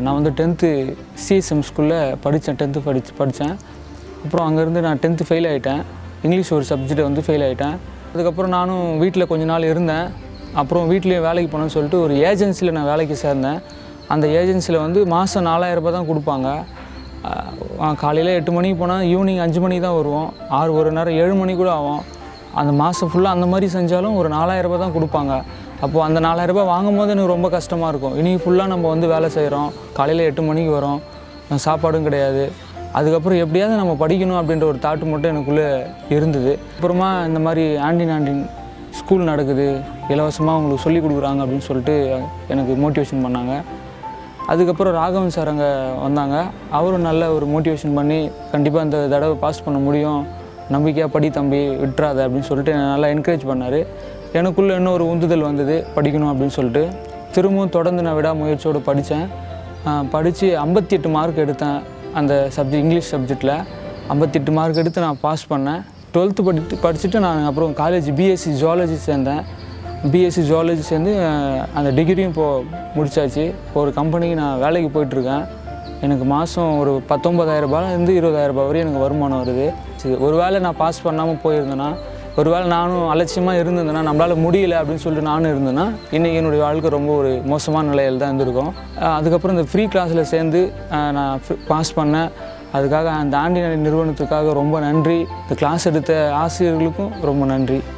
நான் வந்து tenth CSM ஸ்கூலில் படித்தேன் டென்த்து படிச்சு படித்தேன் அப்புறம் அங்கேருந்து நான் டென்த்து ஃபெயில் ஆகிட்டேன் இங்கிலீஷ் ஒரு சப்ஜெக்ட் வந்து ஃபெயில் ஆகிட்டேன் அதுக்கப்புறம் நானும் வீட்டில் கொஞ்ச நாள் இருந்தேன் அப்புறம் வீட்லேயே வேலைக்கு போனேன்னு சொல்லிட்டு ஒரு ஏஜென்சியில் நான் வேலைக்கு சேர்ந்தேன் அந்த ஏஜென்சியில் வந்து மாதம் நாலாயிரம் ரூபாய் தான் கொடுப்பாங்க காலையில் எட்டு மணிக்கு போனால் ஈவினிங் அஞ்சு மணிக்கு தான் வருவோம் ஆறு ஒரு நேரம் ஏழு மணி கூட ஆகும் அந்த மாதம் ஃபுல்லாக அந்த மாதிரி செஞ்சாலும் ஒரு நாலாயிரம் ரூபாய் தான் கொடுப்பாங்க அப்போது அந்த நாலாயிரம் ரூபாய் வாங்கும் போது எனக்கு ரொம்ப கஷ்டமாக இருக்கும் இன்றைக்கி ஃபுல்லாக நம்ம வந்து வேலை செய்கிறோம் காலையில் எட்டு மணிக்கு வரோம் சாப்பாடும் கிடையாது அதுக்கப்புறம் எப்படியாவது நம்ம படிக்கணும் அப்படின்ற ஒரு தாட்டு மட்டும் எனக்குள்ளே இருந்தது அப்புறமா இந்த மாதிரி ஆண்டின் ஆண்டின் ஸ்கூல் நடக்குது இலவசமாக உங்களுக்கு சொல்லிக் கொடுக்குறாங்க அப்படின்னு சொல்லிட்டு எனக்கு மோட்டிவேஷன் பண்ணாங்க அதுக்கப்புறம் ராகவன் சார் அங்கே வந்தாங்க அவரும் நல்ல ஒரு மோட்டிவேஷன் பண்ணி கண்டிப்பாக இந்த தடவை பாஸ் பண்ண முடியும் நம்பிக்கையாக படி தம்பி விட்டுறாத அப்படின்னு சொல்லிட்டு என்னை நல்லா என்கரேஜ் பண்ணார் எனக்குள்ளே இன்னும் ஒரு உந்துதல் வந்தது படிக்கணும் அப்படின்னு சொல்லிட்டு திரும்பவும் தொடர்ந்து நான் விடாமுயற்சியோடு படித்தேன் படித்து ஐம்பத்தி எட்டு மார்க் எடுத்தேன் அந்த சப்ஜெக்ட் இங்கிலீஷ் சப்ஜெக்டில் ஐம்பத்தெட்டு மார்க் எடுத்து நான் பாஸ் பண்ணேன் டுவெல்த்து படித்து படிச்சுட்டு நான் அப்புறம் காலேஜ் பிஎஸ்சி ஜுவாலஜி சேர்ந்தேன் பிஎஸ்சி ஜுவாலஜி சேர்ந்து அஹ், அந்த டிகிரியும் இப்போது முடிச்சாச்சு இப்போ ஒரு கம்பெனிக்கு நான் வேலைக்கு போயிட்டுருக்கேன் எனக்கு மாதம் ஒரு பத்தொம்பதாயிரம் ரூபாயிலேருந்து இருபதாயிரம் ரூபாய் வரையும் எனக்கு வருமானம் வருது சரி ஒருவேளை நான் பாஸ் பண்ணாமல் போயிருந்தேன்னா ஒருவேளை நானும் அலட்சியமாக இருந்திருந்தேன்னா நம்மளால் முடியல அப்படின்னு சொல்லிட்டு நானும் இருந்தேன்னா இன்றைக்கி என்னுடைய வாழ்க்கை ரொம்ப ஒரு மோசமான நிலையில் தான் இருந்திருக்கும் அஹ், அதுக்கப்புறம் இந்த ஃப்ரீ கிளாஸில் சேர்ந்து அஹ், நான் பாஸ் பண்ணேன் அதுக்காக அந்த ஆண்டி நிறுவனத்துக்காக ரொம்ப நன்றி இந்த கிளாஸ் எடுத்த ஆசிரியர்களுக்கும் ரொம்ப நன்றி